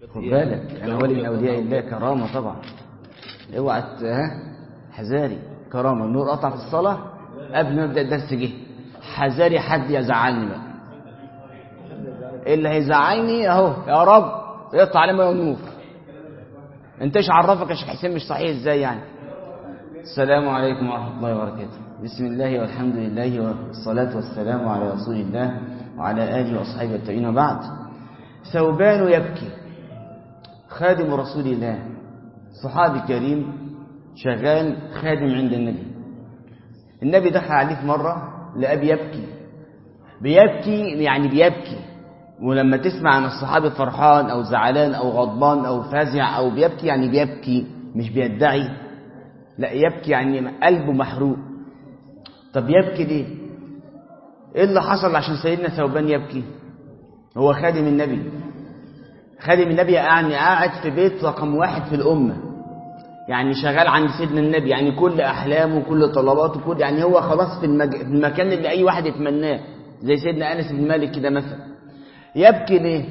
خد بالك انا ولي من اولياء الله كرامه طبعا اوعى ت- ها حذاري كرامه النور قطع في الصلاه قبل ما نبدا الدرس جه حذاري حد يزعلني بقى اللي هيزعلني اهو يا رب يقطع عليه ميه النور انت ايش عرفك يا شيخ حسين مش صحيح ازاي يعني السلام عليكم ورحمه الله وبركاته بسم الله والحمد لله والصلاه والسلام على رسول الله وعلى اله واصحابه التابعين وبعد ثوبان يبكي خادم رسول الله صحابي كريم شغال خادم عند النبي النبي دخل عليه في مرة لقاه بيبكي بيبكي يعني بيبكي ولما تسمع عن الصحابي فرحان أو زعلان أو غضبان أو فازع أو بيبكي يعني بيبكي مش بيدعي لا يبكي يعني قلبه محروق طب يبكي ليه ايه اللي حصل عشان سيدنا ثوبان يبكي هو خادم النبي خادم النبي يعني قاعد في بيت رقم واحد في الأمة يعني شغال عند سيدنا النبي يعني كل أحلامه وكل طلباته كل يعني هو خلاص في, المج... في المكان اللي أي واحد يتمناه زي سيدنا أنس بن مالك كده مثلا يبكي ليه؟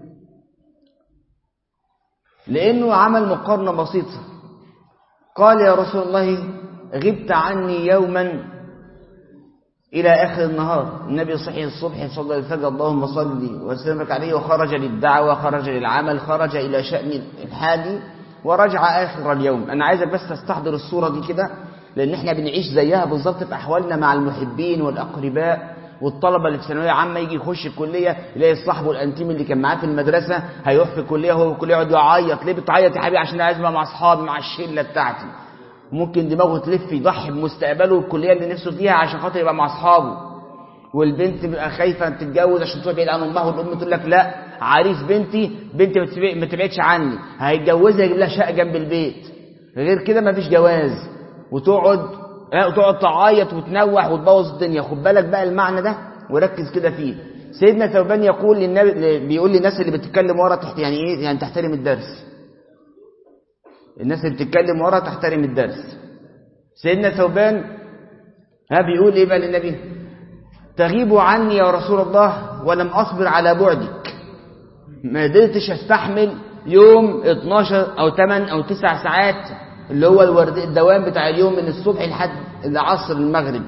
لأنه عمل مقارنة بسيطة قال يا رسول الله غبت عني يوما إلى آخر النهار النبي صحي الصبح صلى الفجر اللهم صل وسلمك عليه وخرج للدعوة خرج للعمل خرج إلى شأن الحال ورجع آخر اليوم أنا عايزك بس تستحضر الصورة دي كده لأن احنا بنعيش زيها بالظبط في أحوالنا مع المحبين والأقرباء والطلبة اللي في ثانوية عامة يجي يخش الكلية يلاقي صاحبه الأنتيم اللي كان معاه في المدرسة هيروح في الكلية هو في الكلية يقعد يعيط ليه بتعيط يا حبيبي عشان عايز ابقى مع أصحابي مع الشلة بتاعتي ممكن دماغه تلف يضحي بمستقبله والكليه اللي نفسه فيها عشان خاطر يبقى مع اصحابه والبنت تبقى خايفه تتجوز عشان تروح بعيد عن امها والام تقول لك لا عريس بنتي بنتي ما تبع- ما تبعدش عني هيتجوزها يجيب لها شقه جنب البيت غير كده مفيش جواز وتقعد اه، وتقعد تعيط وتنوح وتبوظ الدنيا خد بالك بقى المعنى ده وركز كده فيه سيدنا ثوبان يقول للنبي بيقول للناس اللي بتتكلم ورا تحت يعني ايه يعني تحترم الدرس الناس اللي بتتكلم ورا تحترم الدرس سيدنا ثوبان ها بيقول ايه بقى للنبي تغيب عني يا رسول الله ولم اصبر على بعدك ما قدرتش استحمل يوم 12 او 8 او 9 ساعات اللي هو الورد الدوام بتاع اليوم من الصبح لحد العصر المغرب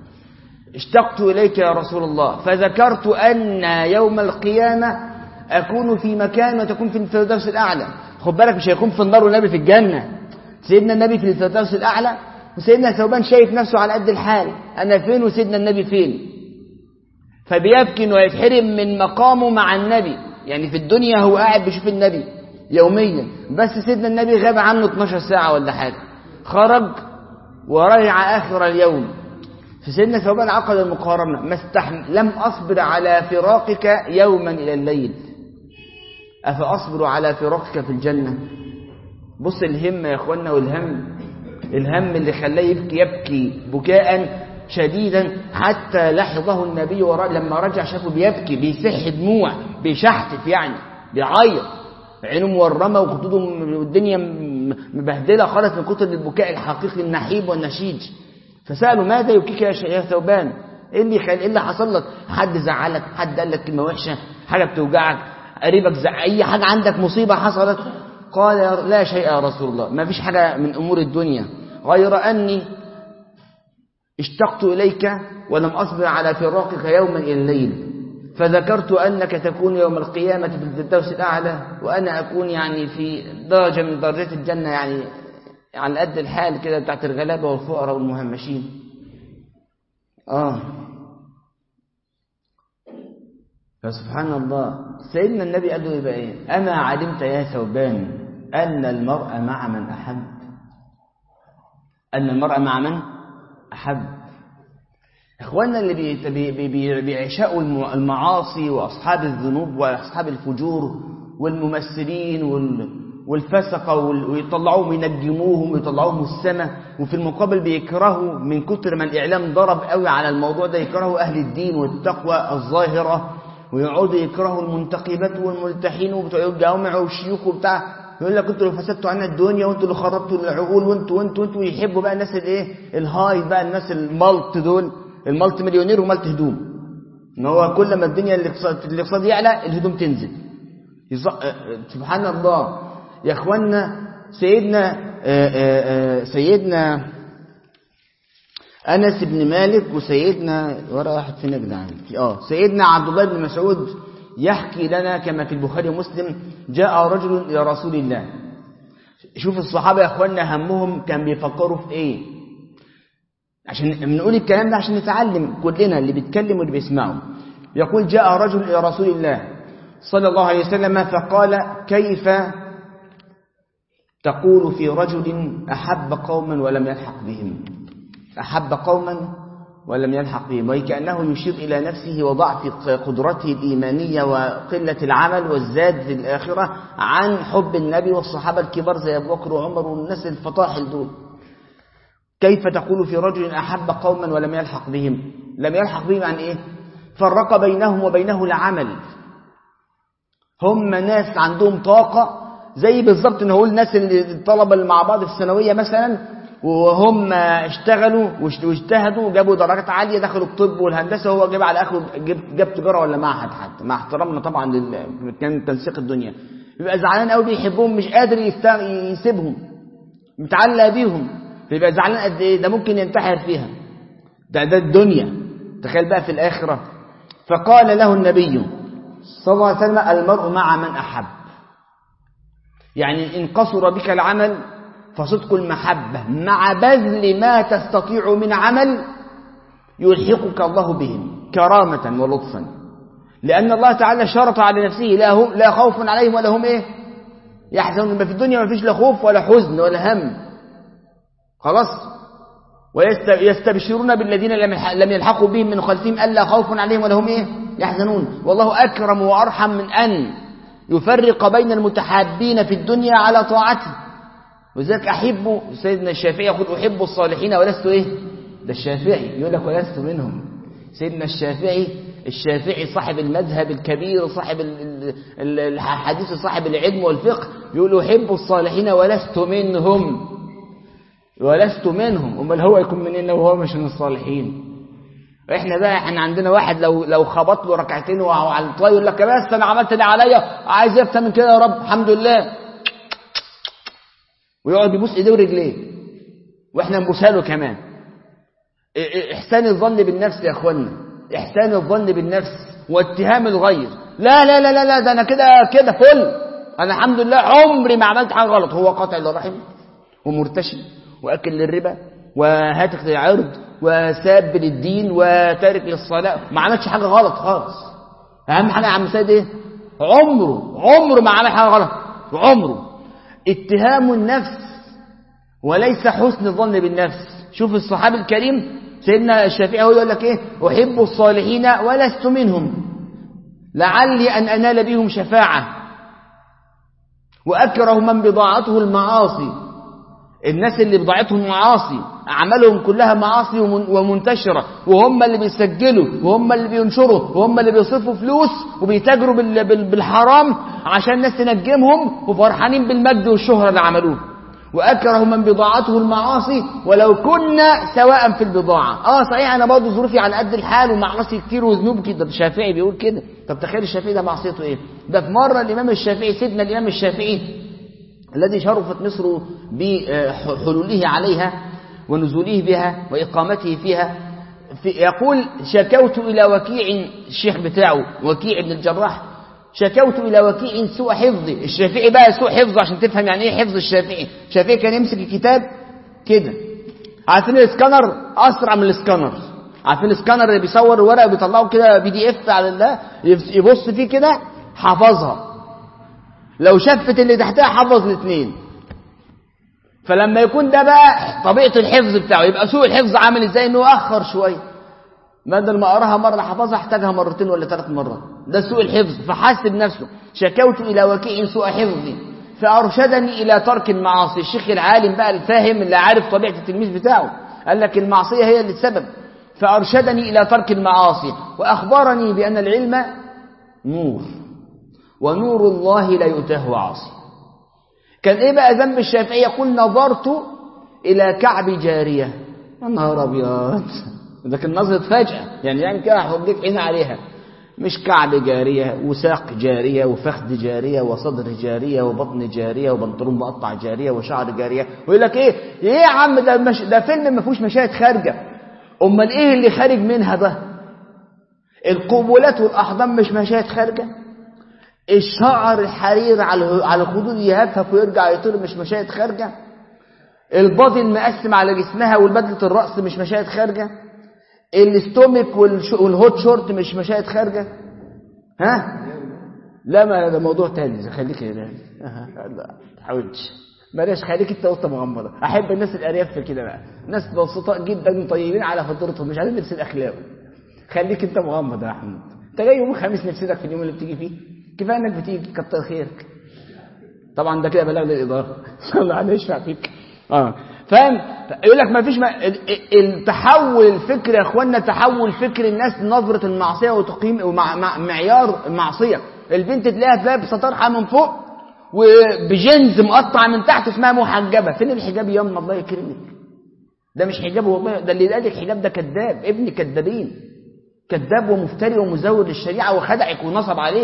اشتقت إليك يا رسول الله فذكرت أن يوم القيامة أكون في مكان وتكون في الفردوس الأعلى خد بالك مش هيكون في النار والنبي في الجنة سيدنا النبي في الفردوس الأعلى وسيدنا ثوبان شايف نفسه على قد الحال أنا فين وسيدنا النبي فين فبيبكي انه يتحرم من مقامه مع النبي يعني في الدنيا هو قاعد بيشوف النبي يوميا بس سيدنا النبي غاب عنه 12 ساعة ولا حاجة خرج ورجع آخر اليوم فسيدنا ثوبان عقد المقارنة ما استحمل لم أصبر على فراقك يوما إلى الليل أفأصبر على فراقك في الجنة بص الهمة يا أخوانا والهم الهم اللي خلاه يبكي يبكي بكاء شديدا حتى لحظه النبي ورا لما رجع شافه بيبكي بيسح دموع بيشحتف يعني بيعيط عينه مورمه وخدوده م- والدنيا م- مبهدله خالص من كتر البكاء الحقيقي النحيب والنشيج فسالوا ماذا يبكيك يا ش- يا ثوبان ايه اللي خل... ايه اللي حصل لك حد زعلك حد قال لك كلمه وحشه حاجه بتوجعك قريبك زع... اي حاجه عندك مصيبه حصلت قال يا- لا شيء يا رسول الله ما فيش حاجه من امور الدنيا غير اني اشتقت إليك ولم أصبر على فراقك يوما إلى الليل فذكرت أنك تكون يوم القيامة في الفردوس الأعلى وأنا أكون يعني في درجة من درجات الجنة يعني على قد الحال كده بتاعت الغلابة والفقراء والمهمشين آه فسبحان الله سيدنا النبي قال له يبقى إيه أما علمت يا ثوبان أن المرء مع من أحب أن المرء مع من أحب إخواننا اللي بي- بي- بي- بي- بيعشقوا الم- المعاصي وأصحاب الذنوب وأصحاب الفجور والممثلين وال- والفسقة وال- ويطلعوهم ينجموهم ويطلعوهم السماء وفي المقابل بيكرهوا من كتر ما الإعلام ضرب قوي على الموضوع ده يكرهوا أهل الدين والتقوى الظاهرة ويقعدوا يكرهوا المنتقبات والملتحين وبتوع الجوامع والشيوخ وبتاع يقول لك انتوا اللي فسدتوا عنا الدنيا وانتوا اللي خربتوا العقول وانتوا وانتوا وانتوا يحبوا بقى الناس الايه الهاي بقى الناس المالت دول المالت مليونير ومالت هدوم ان هو كل ما الدنيا الاقتصاد الاقتصاد يعلى الهدوم تنزل سبحان الله يا اخوانا سيدنا سيدنا انس بن مالك وسيدنا ورا واحد فينا يا جدعان اه سيدنا عبد الله بن مسعود يحكي لنا كما في البخاري ومسلم جاء رجل الى رسول الله شوف الصحابه يا اخوانا همهم كان بيفكروا في ايه عشان بنقول الكلام ده عشان نتعلم كلنا اللي بيتكلم واللي بيسمعه يقول جاء رجل إلى رسول الله صلى الله عليه وسلم فقال كيف تقول في رجل أحب قوما ولم يلحق بهم أحب قوما ولم يلحق بهم وكأنه يشير إلى نفسه وضعف قدرته الإيمانية وقلة العمل والزاد في الآخرة عن حب النبي والصحابة الكبار زي أبو بكر وعمر والناس الفطاحل دول كيف تقول في رجل أحب قوما ولم يلحق بهم لم يلحق بهم عن إيه فرق بينهم وبينه العمل هم ناس عندهم طاقة زي بالظبط نقول ناس اللي الطلبة اللي مع بعض في الثانوية مثلا وهم اشتغلوا واجتهدوا جابوا درجات عالية دخلوا الطب والهندسة وهو جاب على آخره جاب, جاب تجارة ولا معهد حتى مع احترامنا طبعا لل... كان تنسيق الدنيا بيبقى زعلان قوي بيحبهم مش قادر يسيبهم متعلق بيهم فيبقى زعلان قد ايه ده ممكن ينتحر فيها ده ده الدنيا تخيل بقى في الآخرة فقال له النبي صلى الله عليه وسلم المرء مع من أحب يعني إن قصر بك العمل فصدق المحبة مع بذل ما تستطيع من عمل يلحقك الله بهم كرامة ولطفا لأن الله تعالى شرط على نفسه لا, هم لا خوف عليهم ولا هم إيه يحزنون ما في الدنيا ما فيش لا خوف ولا حزن ولا هم خلاص ويستبشرون بالذين لم يلحقوا بهم من خلفهم ألا خوف عليهم ولا هم إيه يحزنون والله أكرم وأرحم من أن يفرق بين المتحابين في الدنيا على طاعته وذلك أحب سيدنا الشافعي يقول أحب الصالحين ولست إيه ده الشافعي يقول لك ولست منهم سيدنا الشافعي الشافعي صاحب المذهب الكبير صاحب الحديث صاحب العلم والفقه يقول أحب الصالحين ولست منهم ولست منهم امال هو يكون منين لو هو مش من الصالحين احنا بقى احنا عندنا واحد لو لو خبط له ركعتين وعلى الطلاق يقول لك بس انا عملت اللي عليا عايز ايه من كده يا رب الحمد لله ويقعد يبوس ايديه ورجليه واحنا نبوسها له كمان احسان الظن بالنفس يا اخوانا احسان الظن بالنفس واتهام الغير لا لا لا لا, لا ده انا كده كده فل انا الحمد لله عمري ما عملت حاجه غلط هو قاطع للرحم ومرتشي واكل للربا وهاتك للعرض وساب للدين وتارك للصلاه ما عملش حاجه غلط خالص اهم حاجه يا عم سيد ايه عمره عمره ما عمل حاجه غلط عمره اتهام النفس وليس حسن الظن بالنفس شوف الصحابي الكريم سيدنا الشافعي هو يقول لك ايه احب الصالحين ولست منهم لعلي ان انال بهم شفاعه واكره من بضاعته المعاصي الناس اللي بضاعتهم معاصي أعمالهم كلها معاصي ومنتشرة وهم اللي بيسجلوا وهم اللي بينشروا وهم اللي بيصرفوا فلوس وبيتاجروا بالحرام عشان الناس تنجمهم وفرحانين بالمجد والشهرة اللي عملوه وأكره من بضاعته المعاصي ولو كنا سواء في البضاعة اه صحيح أنا برضه ظروفي على قد الحال ومعاصي كتير وذنوب كده الشافعي بيقول كده طب تخيل الشافعي ده معصيته ايه ده في مرة الإمام الشافعي سيدنا الإمام الشافعي الذي شرفت مصر بحلوله عليها ونزوله بها وإقامته فيها في يقول شكوت إلى وكيع الشيخ بتاعه وكيع بن الجراح شكوت إلى وكيع سوء حفظي الشافعي بقى سوء حفظ عشان تفهم يعني إيه حفظ الشافعي الشافعي كان يمسك الكتاب كده عارفين الاسكانر أسرع من الاسكانر عارفين الاسكانر اللي بيصور الورق وبيطلعه كده بي دي اف على الله يبص فيه كده حفظها لو شفت اللي تحتها حفظ الاثنين فلما يكون ده بقى طبيعة الحفظ بتاعه يبقى سوء الحفظ عامل ازاي انه اخر شوية بدل ما اقراها مرة حفظها احتاجها مرتين ولا ثلاث مرات ده سوء الحفظ فحاسب نفسه شكوت الى وكيع سوء حفظي فارشدني الى ترك المعاصي الشيخ العالم بقى الفاهم اللي عارف طبيعة التلميذ بتاعه قال لك المعصية هي اللي السبب فارشدني الى ترك المعاصي واخبرني بان العلم نور ونور الله لا يؤتاه عاصي كان ايه بقى ذنب الشافعي يقول نظرت الى كعب جاريه يا نهار ابيض ده كان نظره فجاه يعني يعني كده هوديك عين عليها مش كعب جارية وساق جارية وفخذ جارية وصدر جارية وبطن جارية وبنطلون مقطع جارية وشعر جارية ويقول لك ايه ايه يا عم ده, مش ده فيلم ما فيهوش مشاهد خارجة امال ايه اللي خارج منها ده القبولات والاحضان مش مشاهد خارجة الشعر الحرير على على الخدود يهفف ويرجع يطير مش مشاهد خارجة الباطن مقسم على جسمها والبدلة الرأس مش مشاهد خارجة الاستومك والهوت شورت مش مشاهد خارجة ها لا ما ده موضوع تاني خليك هنا لا تحاولش بلاش خليك انت قطه مغمضه احب الناس الارياف في كده بقى ناس بسطاء جدا طيبين على فطرتهم مش عايزين نفس الاخلاق خليك انت مغمض يا احمد انت جاي يوم الخميس نفسدك في اليوم اللي بتيجي فيه كفايه انك بتيجي كتر خيرك طبعا ده كده بلاغ للاداره صلى الله عليه يشفع فيك اه فاهم يقول لك ما فيش ما التحول الفكري يا اخوانا تحول فكر الناس نظره المعصيه وتقييم ومعيار المعصيه البنت تلاقيها لابسه طرحه من فوق وبجنز مقطع من تحت اسمها محجبه فين الحجاب يا ام الله يكرمك ده مش حجاب والله ده اللي قال الحجاب ده كذاب ابن كذابين كذاب ومفتري ومزور للشريعه وخدعك ونصب عليك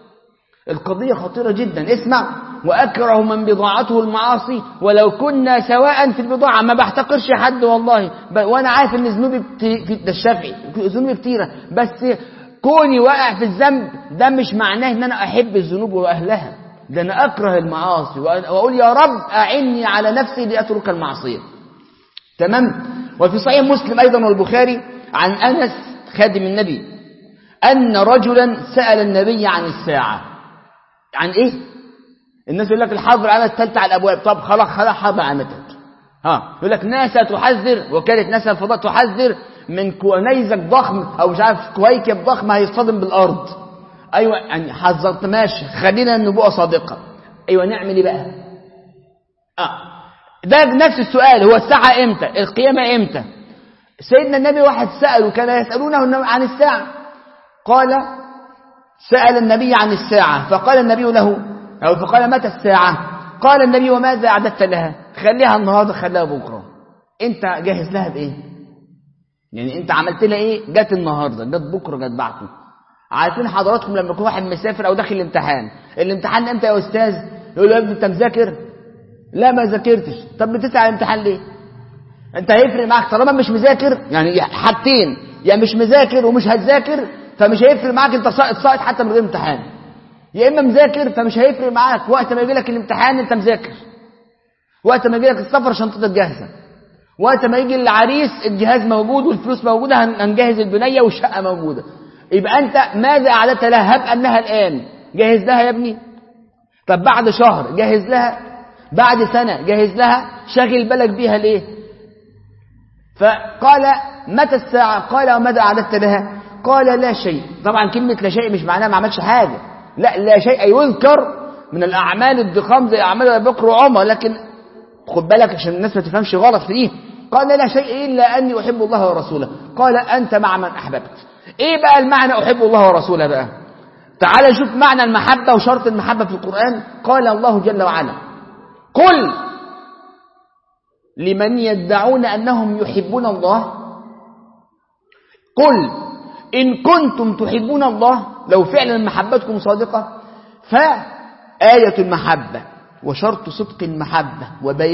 القضية خطيرة جدا اسمع وأكره من بضاعته المعاصي ولو كنا سواء في البضاعة ما بحتقرش حد والله وأنا عارف إن ذنوبي في ده الشافعي ذنوبي كتيرة بس كوني واقع في الذنب ده مش معناه إن أنا أحب الذنوب وأهلها ده أنا أكره المعاصي وأقول يا رب أعني على نفسي لأترك المعصية تمام وفي صحيح مسلم أيضا والبخاري عن أنس خادم النبي أن رجلا سأل النبي عن الساعة عن ايه الناس يقول لك الحرب العالميه الثالثه على الابواب طب خلاص خلاص حرب عالميه ها يقول لك ناسا تحذر وكاله ناسا الفضاء تحذر من نيزك ضخم او مش عارف كويكب ضخم هيصطدم بالارض ايوه يعني حذرت ماشي خلينا النبوءه صادقه ايوه نعمل ايه بقى اه ده نفس السؤال هو الساعه امتى القيامه امتى سيدنا النبي واحد ساله كان يسالونه عن الساعه قال سأل النبي عن الساعة فقال النبي له أو فقال متى الساعة قال النبي وماذا أعددت لها خليها النهاردة خليها بكرة أنت جاهز لها بإيه يعني أنت عملت لها إيه جت النهاردة جت بكرة جت بعده عارفين حضراتكم لما يكون واحد مسافر أو داخل الامتحان الامتحان امتى يا أستاذ يقول له يا ابني أنت مذاكر لا ما ذاكرتش طب بتسأل على الامتحان ليه أنت هيفرق معاك طالما مش مذاكر يعني حاجتين يا يعني مش مذاكر ومش هتذاكر فمش هيفرق معاك انت ساقط ساقط حتى من غير امتحان يا اما مذاكر فمش هيفرق معاك وقت ما يجي لك الامتحان انت مذاكر وقت ما يجي لك السفر شنطتك جاهزه وقت ما يجي العريس الجهاز موجود والفلوس موجوده هنجهز البنيه والشقه موجوده يبقى انت ماذا اعددت لها هب انها الان جاهز لها يا ابني طب بعد شهر جاهز لها بعد سنه جاهز لها شاغل بالك بيها ليه فقال متى الساعه قال وماذا اعددت لها قال لا شيء طبعا كلمة لا شيء مش معناها ما عملش حاجة لا لا شيء يذكر من الأعمال الضخام زي أعمال أبي بكر وعمر لكن خد بالك عشان الناس ما تفهمش غلط في دي قال لا شيء إلا أني أحب الله ورسوله قال أنت مع من أحببت إيه بقى المعنى أحب الله ورسوله بقى تعال نشوف معنى المحبة وشرط المحبة في القرآن قال الله جل وعلا قل لمن يدعون أنهم يحبون الله قل إن كنتم تحبون الله لو فعلا محبتكم صادقة فآية المحبة وشرط صدق المحبة وبيان